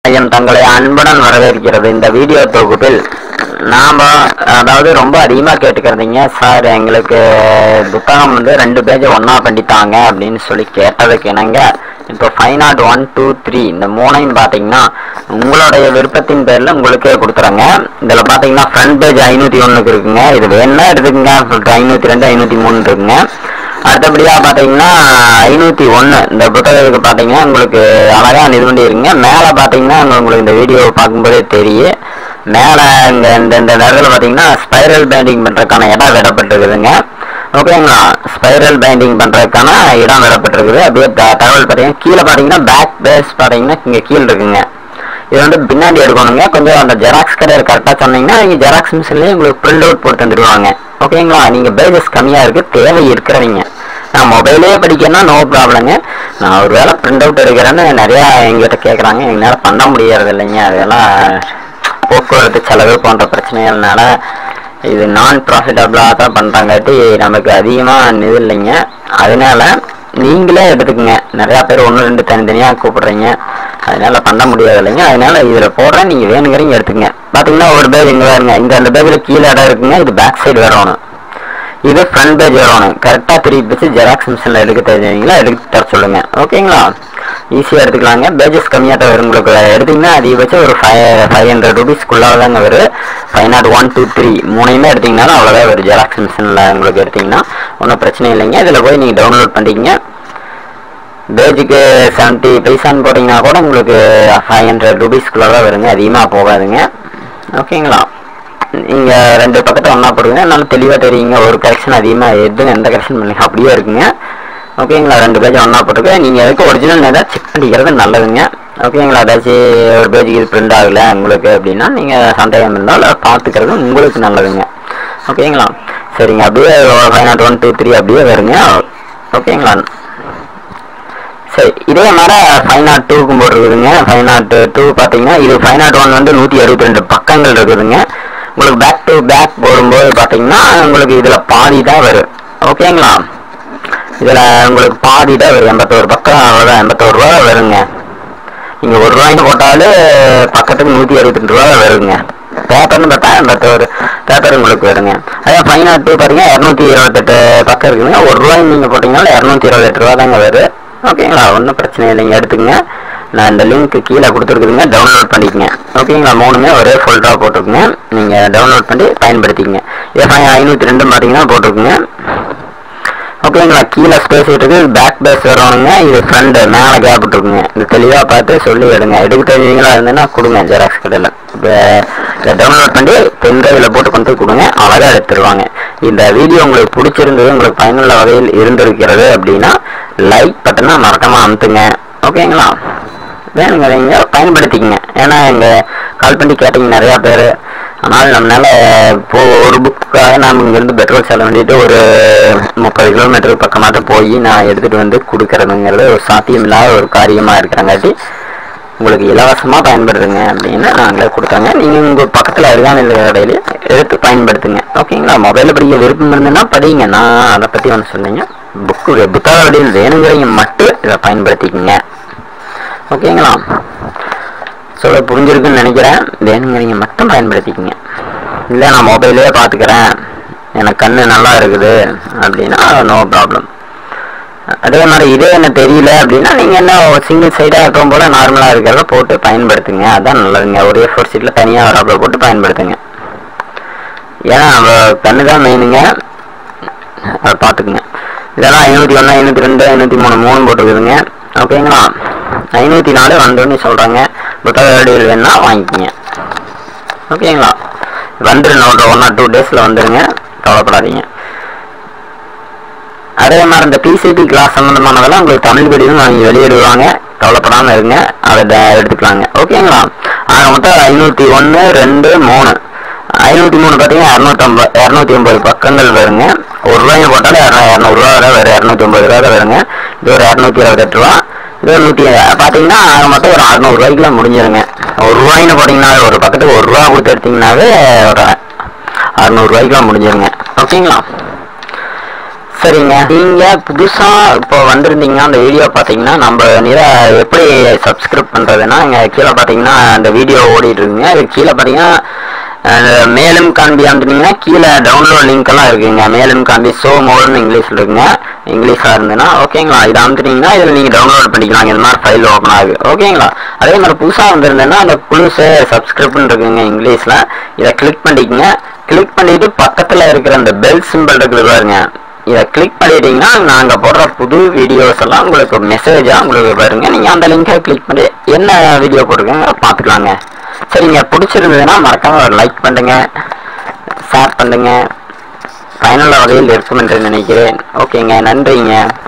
ஐயம் தங்களை அன்புடன் வரவேற்கிறது இந்த வீடியோ தொகுப்பில் நாம அதாவது ரொம்ப அதிகமா கேட்டுக்கிறதீங்க சார் எங்களுக்கு புத்தகம் வந்து ரெண்டு பேஜ் ஒண்ணா பண்ணித்தாங்க அப்படின்னு சொல்லி கேட்டதுக்கு இணங்க இப்போ five nought one two three இந்த மூணையும் பார்த்தீங்கன்னா உங்களுடைய விருப்பத்தின் பேர்ல உங்களுக்கே கொடுத்துறேங்க இதுல பார்த்தீங்கன்னா ஃப்ரண்ட் பேஜ் ஐநூத்தி ஒண்ணுக்கு இருக்குங்க இது வேணா எடுத்துக்கங்க ஐநூத்தி ரெண்டு ஐநூத்தி மூணு இருக்குங்க அடுத்தபடியா பாத்தீங்கன்னா ஐநூத்தி ஒண்ணு இந்த புத்தகத்துக்கு பாத்தீங்கன்னா உங்களுக்கு அழகா நிறுவண்டி இருங்க மேல பாத்தீங்கன்னா உங்களுக்கு இந்த வீடியோ பார்க்கும்போதே தெரியும் மேல இந்த இந்த இந்த இடத்துல பாத்தீங்கன்னா ஸ்பைரல் பைண்டிங் பண்றதுக்கான இடம் விடப்பட்டிருக்குதுங்க ஓகேங்களா ஸ்பைரல் பைண்டிங் பண்றதுக்கான இடம் விடப்பட்டிருக்குது அப்படியே த- தகவல் பாத்தீங்கன்னா கீழே பாத்தீங்கன்னா பேக் பேஸ் பாத்தீங்கன்னா இங்க கீழே இருக்குங்க இது வந்து பின்னாடி எடுக்கணுங்க கொஞ்சம் அந்த ஜெராக்ஸ் கடையில் கரெக்டாக சொன்னீங்கன்னா நீங்கள் ஜெராக்ஸ் மிஷின்லேயே உங்களுக்கு பிரிண்ட் அவுட் போட்டு தந்துடுவாங்க ஓகேங்களா நீங்கள் பேஜஸ் கம்மியாக இருக்கு தேவை இருக்கிறவங்க நான் மொபைலே படிக்கணும்னா நோ ப்ராப்ளங்க நான் ஒரு வேளை பிரிண்ட் அவுட் எடுக்கிறேன்னு நிறையா எங்கிட்ட கேட்குறாங்க எங்களால் பண்ண முடியறது இல்லைங்க அதெல்லாம் போக்குவரத்து செலவு போன்ற பிரச்சனைகள்னால இது நான் ப்ராஃபிட்டபிளாக தான் பண்ணுறாங்காட்டி நமக்கு அதிகமாக இது இல்லைங்க அதனால நீங்களே எடுத்துக்கங்க நிறையா பேர் ஒன்று ரெண்டு தனித்தனியாக கூப்பிடுறீங்க அதனால பண்ண முடியாது இல்லைங்க அதனால இதில் போடுறேன் நீங்கள் வேணுங்கிறீங்க எடுத்துங்க பார்த்தீங்கன்னா ஒரு பேஜ் இங்கே வருங்க இந்த அந்த பேஜில் கீழே இடம் இருக்குங்க இது பேக் சைடு வரணும் இது ஃப்ரண்ட் பேஜ் வரணும் கரெக்டாக திருப்பி வச்சு ஜெராக்ஸ் மிஷினில் எடுக்க தெரிஞ்சவங்களா எடுத்து தர சொல்லுங்க ஓகேங்களா ஈஸியாக எடுத்துக்கலாங்க பேஜஸ் கம்மியாக தான் வரும் உங்களுக்கு எடுத்தீங்கன்னா அதிகபட்சம் ஒரு ஃபைவ் ஃபைவ் ஹண்ட்ரட் ருபீஸ்க்குள்ளாக தாங்க வரும் five nought one two three மூணையுமே எடுத்தீங்கனாலும் அவ்வளோதான் வரும் ஜெராக்ஸ் மிஷினில் உங்களுக்கு எடுத்தீங்கன்னா ஒன்றும் பிரச்சனை இல்லைங்க இதில் போய் நீங்கள் டவுன்லோட் பண்ணிக்கிங்க பேஜுக்கு செவன்ட்டி பைசான்னு போட்டிங்கன்னா கூட உங்களுக்கு ஃபைவ் ஹண்ட்ரட் ருபீஸ்க்குள்ளே தான் வருங்க அதிகமாக போகாதுங்க ஓகேங்களா நீங்கள் ரெண்டு பக்கத்தை ஒன்றா போடுங்க நல்லா தெளிவாக தெரியுங்க ஒரு கரெக்ஷன் அதிகமாக எதுவும் எந்த கரெக்ஷன் பண்ணல அப்படியே இருக்குங்க ஓகேங்களா ரெண்டு பேஜ் ஒன்றா போட்டுருக்க நீங்கள் எதுக்கு ஒரிஜினல் ஏதாவது செக் பண்ணிக்கிறது நல்லதுங்க ஓகேங்களா ஏதாச்சும் ஒரு பேஜுக்கு இது பிரிண்ட் ஆகலை உங்களுக்கு அப்படின்னா நீங்கள் சந்தேகம் இருந்தால் அதை பார்த்துக்கிறது உங்களுக்கு நல்லதுங்க ஓகேங்களா சரிங்க அப்படியே five nought one two three அப்படியே வருங்க ஓகேங்களா சரி இதே மாதிரி ஃபைவ் நாட் டூக்கும் போட்டுருக்குதுங்க ஃபைவ் நாட் டூ பார்த்தீங்கன்னா இது ஃபைவ் நாட் ஒன் வந்து நூற்றி அறுபத்தி ரெண்டு பக்கங்கள் இருக்குதுங்க உங்களுக்கு பேக் டு பேக் போடும்போது பார்த்தீங்கன்னா உங்களுக்கு இதில் பாதி தான் வரும் ஓகேங்களா இதில் உங்களுக்கு பாதி தான் வரும் எண்பத்தோரு பக்கம் அவ்வளோதான் எண்பத்தோரு ரூபா வருங்க நீங்கள் ஒரு ரூபாய்க்கு போட்டாலும் பக்கத்துக்கு நூற்றி அறுபத்தி ரெண்டு ரூபா வருங்க பேப்பர்னு பார்த்தா எண்பத்தோரு பேப்பர் உங்களுக்கு வருங்க அதே ஃபைவ் நாட் டூ பார்த்தீங்கன்னா இரநூத்தி இருபத்தெட்டு பக்கம் இருக்குதுங்க ஒரு ரூபாய் நீங்கள் போட்டிங்கனாலும் இரநூத்தி இருபத்தெட்டு ரூபா தாங்க வரும் ஓகேங்களா ஒன்றும் பிரச்சனை இல்லைங்க எடுத்துக்கங்க நான் இந்த லிங்க் கீழே கொடுத்துருக்குதுங்க டவுன்லோட் பண்ணிக்கங்க ஓகேங்களா மூணுமே ஒரே ஃபோல்டராக போட்டுருக்குங்க நீங்கள் டவுன்லோட் பண்ணி பயன்படுத்திக்கங்க இதே ஐநூற்றி ரெண்டும் பார்த்தீங்கன்னா போட்டிருக்குங்க ஓகேங்களா கீழே ஸ்பேஸ் விட்டுருக்கு பேக் பேஸ் வரணுங்க இது ஃப்ரண்ட் மேலே கேப் விட்டுருக்குங்க இது தெளிவாக பார்த்து சொல்லி எடுங்க எடுக்க தெரிஞ்சவங்களா இருந்ததுன்னா கொடுங்க ஜெராக்ஸ் கடையில் இதை டவுன்லோட் பண்ணி பென்ட்ரைவில் போட்டு கொண்டு போய் கொடுங்க அழகாக எடுத்துருவாங்க இந்த வீடியோ உங்களுக்கு பிடிச்சிருந்தது உங்களுக்கு பயனுள்ள வகையில் இருந்திருக்கிறது அப்படின்னா லைக் பட்டனை மறக்காம அமுத்துங்க ஓகேங்களா வேணுங்க நீங்க பயன்படுத்திக்கங்க ஏன்னா இங்க கால் பண்ணி கேட்டீங்க நிறைய பேர் ஆனால் நம்மளால இப்போ ஒரு புக்காக நாம் இங்கிருந்து பெட்ரோல் செலவு வேண்டிட்டு ஒரு முப்பது கிலோமீட்டர் பக்கமாட்ட போய் நான் எடுத்துட்டு வந்து கொடுக்கறதுங்கிறது ஒரு சாத்தியம் இல்லாத ஒரு காரியமா இருக்கிறங்காட்டி உங்களுக்கு இலவசமா பயன்படுத்துங்க அப்படின்னு நாங்களே கொடுத்தாங்க நீங்க உங்க பக்கத்துல அருகாமையில் கடையில எடுத்து பயன்படுத்துங்க ஓகேங்களா மொபைல்ல படிக்க விருப்பம் இருந்ததுன்னா படிங்க நான் அதை பத்தி ஒன்று சொன்னீங்க புக்கு புத்தக வடிவில் வேணுங்கிறவங்க மட்டும் இதை பயன்படுத்திக்கங்க ஓகேங்களா சொல்ல புரிஞ்சிருக்குன்னு நினைக்கிறேன் வேணுங்கிறீங்க மட்டும் பயன்படுத்திக்கங்க இல்லை நான் மொபைலே பார்த்துக்கிறேன் எனக்கு கண்ணு நல்லா இருக்குது அப்படின்னா நோ ப்ராப்ளம் அதே மாதிரி இதே என்ன தெரியல அப்படின்னா நீங்கள் என்ன சிங்கிள் சைடாக எப்பவும் போல் நார்மலாக இருக்கிறத போட்டு பயன்படுத்துங்க அதான் நல்லதுங்க ஒரே ஃபோர் சீட்டில் தனியாக வராப்பில் போட்டு பயன்படுத்துங்க ஏன்னா நம்ம கண்ணு தான் மெயினுங்க அதை பார்த்துக்குங்க இதெல்லாம் ஐநூற்றி ஒன்று ஐநூற்றி ரெண்டு ஐநூற்றி மூணு மூணு போட்டுருக்குதுங்க ஓகேங்களா ஐநூற்றி நாலு வந்தோன்னு சொல்கிறாங்க புத்தக வடிவில் வேணா வாங்கிக்கோங்க ஓகேங்களா வந்துருங்க ஒரு ஒன் ஆர் டூ டேஸில் வந்துருங்க கவலைப்படாதீங்க அதே மாதிரி இந்த பிசிபி கிளாஸ் சம்மந்தமானதெல்லாம் உங்களுக்கு தமிழ் வடிவம் வாங்கி வெளியிடுவாங்க கவலைப்படாமல் இருங்க அதை ட- எடுத்துக்கலாங்க ஓகேங்களா ஆக மொத்தம் ஐநூற்றி ஒன்று ரெண்டு மூணு ஐநூற்றி மூணு பார்த்தீங்கன்னா இரநூத்தம்பது இரநூத்தி ஒம்பது பக்கங்கள் வருங்க ஒரு ரூபாய் போட்டாலும் இரநூ- இரநூறுவா தான் வரும் இரநூத்தி ஒம்பது ரூபா தான் வருங்க இது ஒரு இரநூத்தி இருபத்தெட்டு ரூபா இது ஒரு நூற்றி பார்த்தீங்கன்னா ஆக மொத்தம் ஒரு அறநூறுவாய்க்குலாம் முடிஞ்சிருங்க ஒரு ரூபாய்னு போட்டிங்கன்னா ஒரு பக்கத்துக்கு ஒரு ரூபா கொடுத்து எடுத்தீங்கன்னாவே ஒரு அறநூறுவாய்க்குலாம் முடிஞ்சிருங்க ஓகேங்களா சரிங்க நீங்க புதுசா இப்போ வந்திருந்தீங்கன்னா அந்த வீடியோ பாத்தீங்கன்னா நம்ம நிற எப்படி சப்ஸ்கிரைப் பண்றதுன்னா இங்க கீழே பாத்தீங்கன்னா அந்த வீடியோ ஓடிட்டு இருக்குங்க அது கீழே பாத்தீங்கன்னா அஹ், மேலும் காண்பி அமுத்துனீங்கன்னா கீழே டவுன்லோட் லிங்க் எல்லாம் இருக்குங்க மேலும் காண்பி சோ மோல்னு இங்கிலீஷ்ல இருக்குங்க இங்கிலீஷா இருந்ததுன்னா ஓகேங்களா இதை அமுத்துனீங்கன்னா இதில் நீங்க டவுன்லோட் பண்ணிக்கலாம் இந்த மாதிரி ஃபைல் ஓப்பன் ஆகுது ஓகேங்களா அதே மாதிரி புதுசா வந்திருந்தேன்னா அந்த புதுசு சப்ஸ்கிரிப்ஷன் இருக்குங்க இங்கிலீஷ்ல இதை கிளிக் பண்ணிக்கங்க கிளிக் பண்ணிட்டு பக்கத்துல இருக்கிற அந்த பெல் சிம்பிள் இருக்குது பாருங்க இதை கிளிக் பண்ணிட்டீங்கன்னா நாங்க போடுற புது வீடியோஸ் எல்லாம் உங்களுக்கு மெசேஜா உங்களுக்கு பாருங்க நீங்க அந்த லிங்கை கிளிக் பண்ணி என்ன வீடியோ போட்டிருக்கீங்க பார்த்துக்கலாங்க சரிங்க பிடிச்சிருந்ததுன்னா மறக்காம ஒரு லைக் பண்ணுங்க ஷேர் பண்ணுங்க பயனுள்ள வகையில் இருக்கும் என்று நினைக்கிறேன் ஓகேங்க நன்றிங்க